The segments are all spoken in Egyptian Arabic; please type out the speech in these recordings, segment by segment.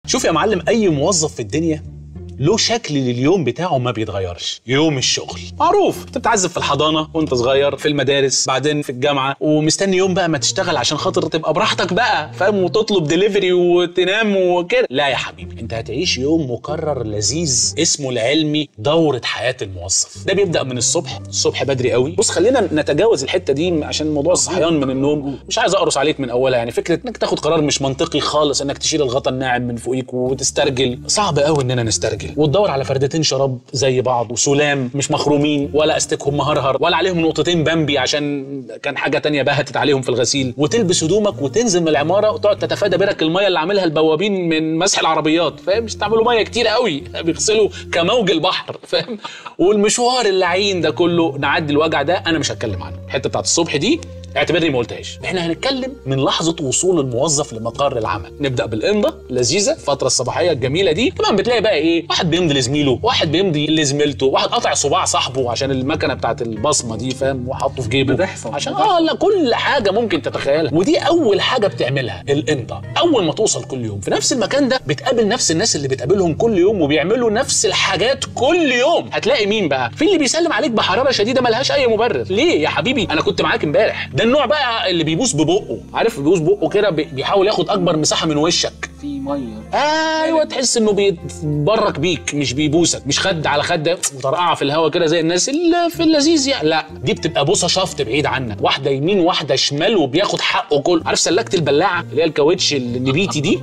شوف يا معلم اي موظف في الدنيا له شكل لليوم بتاعه ما بيتغيرش يوم الشغل معروف انت بتعزف في الحضانه وانت صغير في المدارس بعدين في الجامعه ومستني يوم بقى ما تشتغل عشان خاطر تبقى براحتك بقى فاهم وتطلب دليفري وتنام وكده لا يا حبيبي انت هتعيش يوم مكرر لذيذ اسمه العلمي دوره حياه الموظف ده بيبدا من الصبح الصبح بدري قوي بص خلينا نتجاوز الحته دي عشان موضوع الصحيان من النوم مش عايز اقرص عليك من اولها يعني فكره انك تاخد قرار مش منطقي خالص انك تشيل الغطا الناعم من فوقيك وتسترجل صعب قوي اننا نسترجل وتدور على فردتين شراب زي بعض وسلام مش مخرومين ولا استكهم مهرهر ولا عليهم نقطتين بامبي عشان كان حاجه تانية بهتت عليهم في الغسيل وتلبس هدومك وتنزل من العماره وتقعد تتفادى برك الميه اللي عاملها البوابين من مسح العربيات فاهم مش تعملوا ميه كتير قوي بيغسلوا كموج البحر فاهم والمشوار اللعين ده كله نعدي الوجع ده انا مش هتكلم عنه الحته بتاعت الصبح دي اعتبرني ما قلتهاش احنا هنتكلم من لحظه وصول الموظف لمقر العمل نبدا بالامضه لذيذه الفتره الصباحيه الجميله دي طبعا بتلاقي بقى ايه واحد بيمضي لزميله واحد بيمضي لزميلته واحد قاطع صباع صاحبه عشان المكنه بتاعت البصمه دي فاهم وحاطه في جيبه بتحصل. عشان اه لا كل حاجه ممكن تتخيلها ودي اول حاجه بتعملها الامضه اول ما توصل كل يوم في نفس المكان ده بتقابل نفس الناس اللي بتقابلهم كل يوم وبيعملوا نفس الحاجات كل يوم هتلاقي مين بقى في اللي بيسلم عليك بحراره شديده ملهاش اي مبرر ليه يا حبيبي انا كنت معاك امبارح ده النوع بقى اللي بيبوس ببقه عارف بيبوس بقه كده بي- بيحاول ياخد اكبر مساحه من وشك في ميه ايوه تحس انه بيتبرك بيك مش بيبوسك مش خد على خد وطرقعه في الهوا كده زي الناس اللي في اللذيذ يعني لا دي بتبقى بوسه شفط بعيد عنك واحده يمين واحده شمال وبياخد حقه كله عارف سلكه البلاعه اللي هي الكاوتش النبيتي دي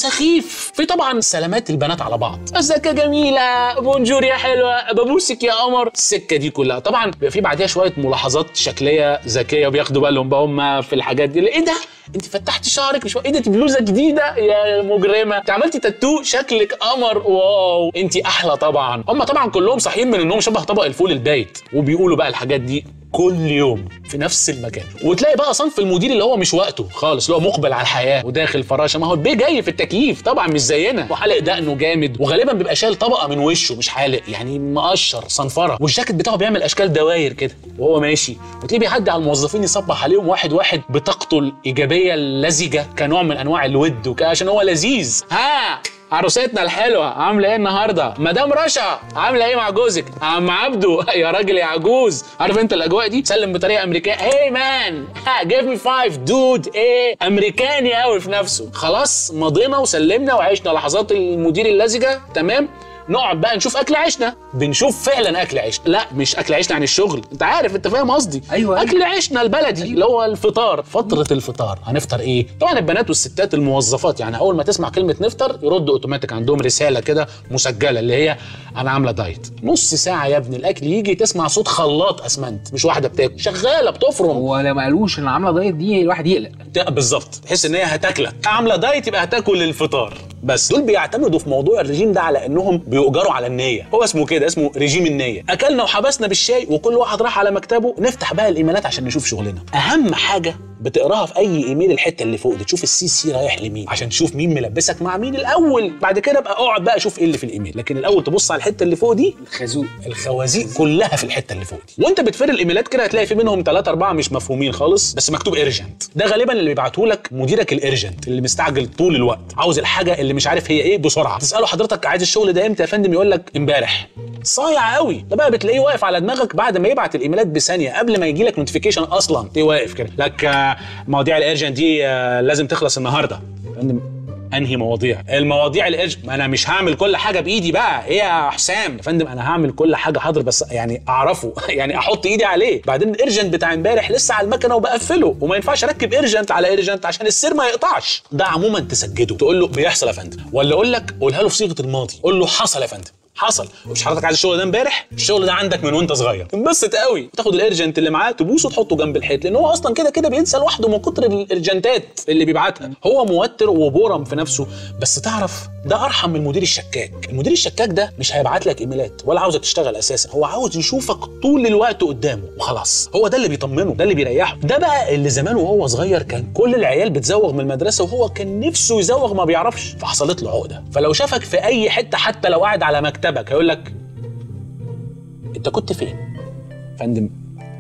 سخيف في طبعا سلامات البنات على بعض ازيك يا جميله بونجور يا حلوه ببوسك يا قمر السكه دي كلها طبعا بيبقى في بعديها شويه ملاحظات شكليه ذكيه بياخدوا بالهم بقى هم في الحاجات دي ايه ده انت فتحتي شعرك مش ايه ده دي بلوزه جديده يا مجرمه انت عملتي تاتو شكلك قمر واو انت احلى طبعا هم طبعا كلهم صاحيين من النوم شبه طبق الفول البايت وبيقولوا بقى الحاجات دي كل يوم في نفس المكان وتلاقي بقى صنف المدير اللي هو مش وقته خالص اللي هو مقبل على الحياه وداخل فراشه ما هو البيه جاي في التكييف طبعا مش زينا وحلق دقنه جامد وغالبا بيبقى شايل طبقه من وشه مش حالق يعني مقشر صنفره والجاكيت بتاعه بيعمل اشكال دواير كده وهو ماشي وتلاقيه بيعدي على الموظفين يصبح عليهم واحد واحد بطاقته الايجابيه اللزجه كنوع من انواع الود وكده عشان هو لذيذ ها عروستنا الحلوه عامله ايه النهارده مدام رشا عامله ايه مع جوزك عم عبده يا راجل يا عجوز عارف انت الاجواء دي سلم بطريقه امريكيه هي مان جيف مي فايف دود ايه امريكاني قوي في نفسه خلاص مضينا وسلمنا وعشنا لحظات المدير اللزجه تمام نقعد بقى نشوف اكل عيشنا بنشوف فعلا اكل عيشنا لا مش اكل عيشنا عن الشغل انت عارف انت فاهم قصدي أيوة. اكل عيشنا البلدي اللي هو الفطار فتره الفطار هنفطر ايه طبعا البنات والستات الموظفات يعني اول ما تسمع كلمه نفطر يردوا اوتوماتيك عندهم رساله كده مسجله اللي هي انا عامله دايت نص ساعه يا ابني الاكل يجي تسمع صوت خلاط اسمنت مش واحده بتاكل شغاله بتفرم هو لو ما قالوش ان عامله دايت دي الواحد يقلق ت- بالظبط تحس ان هي هتاكلك عامله دايت يبقى هتاكل الفطار بس دول بيعتمدوا في موضوع الرجيم ده على انهم بيؤجروا على النيه هو اسمه كده اسمه رجيم النيه اكلنا وحبسنا بالشاي وكل واحد راح على مكتبه نفتح بقى الايميلات عشان نشوف شغلنا اهم حاجه بتقراها في اي ايميل الحته اللي فوق دي تشوف السي سي رايح لمين عشان تشوف مين ملبسك مع مين الاول بعد كده بقى اقعد بقى شوف ايه اللي في الايميل لكن الاول تبص على الحته اللي فوق دي الخازوق الخوازيق كلها في الحته اللي فوق دي وانت بتفر الايميلات كده هتلاقي في منهم ثلاثة أربعة مش مفهومين خالص بس مكتوب ايرجنت ده غالبا اللي بيبعته لك مديرك الارجنت اللي مستعجل طول الوقت عاوز الحاجه اللي مش عارف هي ايه بسرعه تساله حضرتك عايز الشغل ده امتى يا فندم يقول لك امبارح صايع قوي ده بقى بتلاقيه واقف على دماغك بعد ما يبعت الايميلات بثانيه قبل ما يجي لك نوتيفيكيشن اصلا تلاقيه واقف كده لك آه، مواضيع الارجنت دي آه، لازم تخلص النهارده يا فندم انهي مواضيع المواضيع الارج ما انا مش هعمل كل حاجه بايدي بقى ايه يا حسام يا فندم انا هعمل كل حاجه حاضر بس يعني اعرفه يعني احط ايدي عليه بعدين الارجنت بتاع امبارح لسه على المكنه وبقفله وما ينفعش اركب ارجنت على ارجنت عشان السير ما يقطعش ده عموما تسجده تقول له بيحصل يا فندم ولا اقول لك قولها له في صيغه الماضي قول له حصل يا فندم حصل مش حضرتك عايز الشغل ده امبارح الشغل ده عندك من وانت صغير تنبسط قوي تاخد الارجنت اللي معاه تبوسه وتحطه جنب الحيط لان هو اصلا كده كده بينسى لوحده من كتر الارجنتات اللي بيبعتها هو موتر وبورم في نفسه بس تعرف ده ارحم من المدير الشكاك المدير الشكاك ده مش هيبعت لك ايميلات ولا عاوزك تشتغل اساسا هو عاوز يشوفك طول الوقت قدامه وخلاص هو ده اللي بيطمنه ده اللي بيريحه ده بقى اللي زمان وهو صغير كان كل العيال بتزوغ من المدرسه وهو كان نفسه يزوغ ما بيعرفش فحصلت له عقده فلو شافك في اي حته حتى لو قاعد على مكتبك هيقول لك انت كنت فين فندم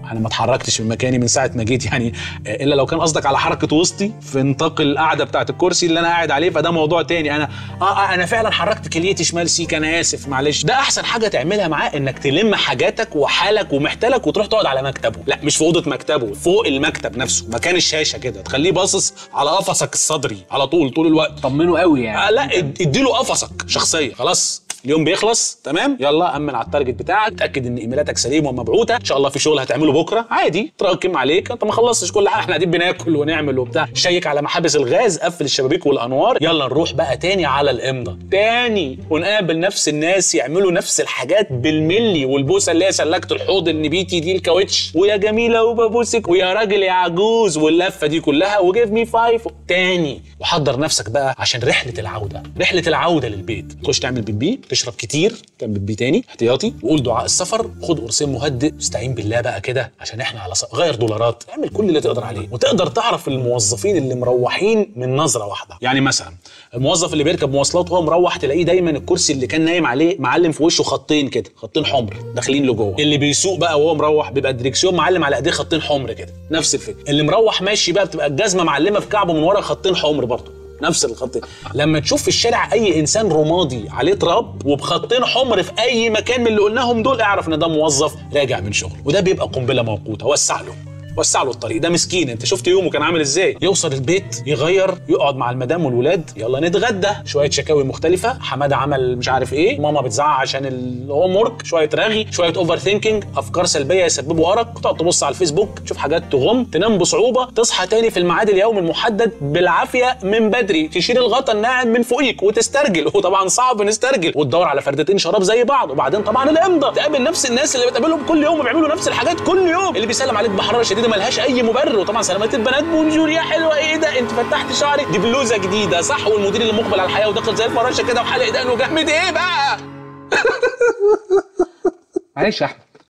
انا ما اتحركتش من مكاني من ساعه ما جيت يعني آه، الا لو كان قصدك على حركه وسطي في نطاق القعده بتاعه الكرسي اللي انا قاعد عليه فده موضوع تاني انا اه, آه انا فعلا حركت كليتي شمال سيك انا اسف معلش ده احسن حاجه تعملها معاه انك تلم حاجاتك وحالك ومحتلك وتروح تقعد على مكتبه لا مش في اوضه مكتبه فوق المكتب نفسه مكان الشاشه كده تخليه باصص على قفصك الصدري على طول طول الوقت طمنه قوي يعني آه لا اد- اديله قفصك شخصيا خلاص اليوم بيخلص تمام يلا امن على التارجت بتاعك اتاكد ان ايميلاتك سليمه ومبعوثه ان شاء الله في شغل هتعمله بكره عادي تراكم عليك انت ما خلصتش كل حاجه احنا قاعدين بناكل ونعمل وبتاع شيك على محابس الغاز قفل الشبابيك والانوار يلا نروح بقى تاني على الامضه تاني ونقابل نفس الناس يعملوا نفس الحاجات بالملي والبوسه اللي هي سلكت الحوض النبيتي دي الكاوتش ويا جميله وببوسك ويا راجل يا عجوز واللفه دي كلها وجيف مي فايف تاني وحضر نفسك بقى عشان رحله العوده رحله العوده للبيت تخش تعمل بيبي تشرب كتير تعمل بيبي تاني احتياطي وقول دعاء السفر خد قرصين مهدئ استعين بالله بقى كده عشان احنا على ص... غير دولارات اعمل كل اللي تقدر عليه وتقدر تعرف الموظفين اللي مروحين من نظره واحده يعني مثلا الموظف اللي بيركب مواصلات وهو مروح تلاقيه دايما الكرسي اللي كان نايم عليه معلم في وشه خطين كده خطين حمر داخلين لجوه اللي بيسوق بقى وهو مروح بيبقى الدريكسيون معلم على ايديه خطين حمر كده نفس الفكره اللي مروح ماشي بقى بتبقى الجزمه معلمه في كعبه من ورا خطين حمر برضه نفس الخطين لما تشوف في الشارع اي انسان رمادي عليه تراب وبخطين حمر في اي مكان من اللي قلناهم دول اعرف ان ده موظف راجع من شغله وده بيبقى قنبله موقوته وسع له وسع له الطريق ده مسكين انت شفت يومه كان عامل ازاي يوصل البيت يغير يقعد مع المدام والولاد يلا نتغدى شويه شكاوي مختلفه حماده عمل مش عارف ايه ماما بتزعق عشان الهوم ورك شويه رغي شويه اوفر ثينكينج افكار سلبيه يسببوا ارق تقعد تبص على الفيسبوك تشوف حاجات تغم تنام بصعوبه تصحى تاني في الميعاد اليومي المحدد بالعافيه من بدري تشيل الغطا الناعم من فوقيك وتسترجل وطبعا صعب نسترجل وتدور على فردتين شراب زي بعض وبعدين طبعا الامضه تقابل نفس الناس اللي بتقابلهم كل يوم وبيعملوا نفس الحاجات كل يوم اللي بيسلم عليك بحراره شديده ملهاش اي مبرر وطبعا سلامات البنات بونجور يا حلوه ايه ده انت فتحت شعرك دي بلوزه جديده صح والمدير اللي مقبل على الحياه وداخل زي الفراشه كده وحلق دقنه جامد ايه بقى معلش يا احمد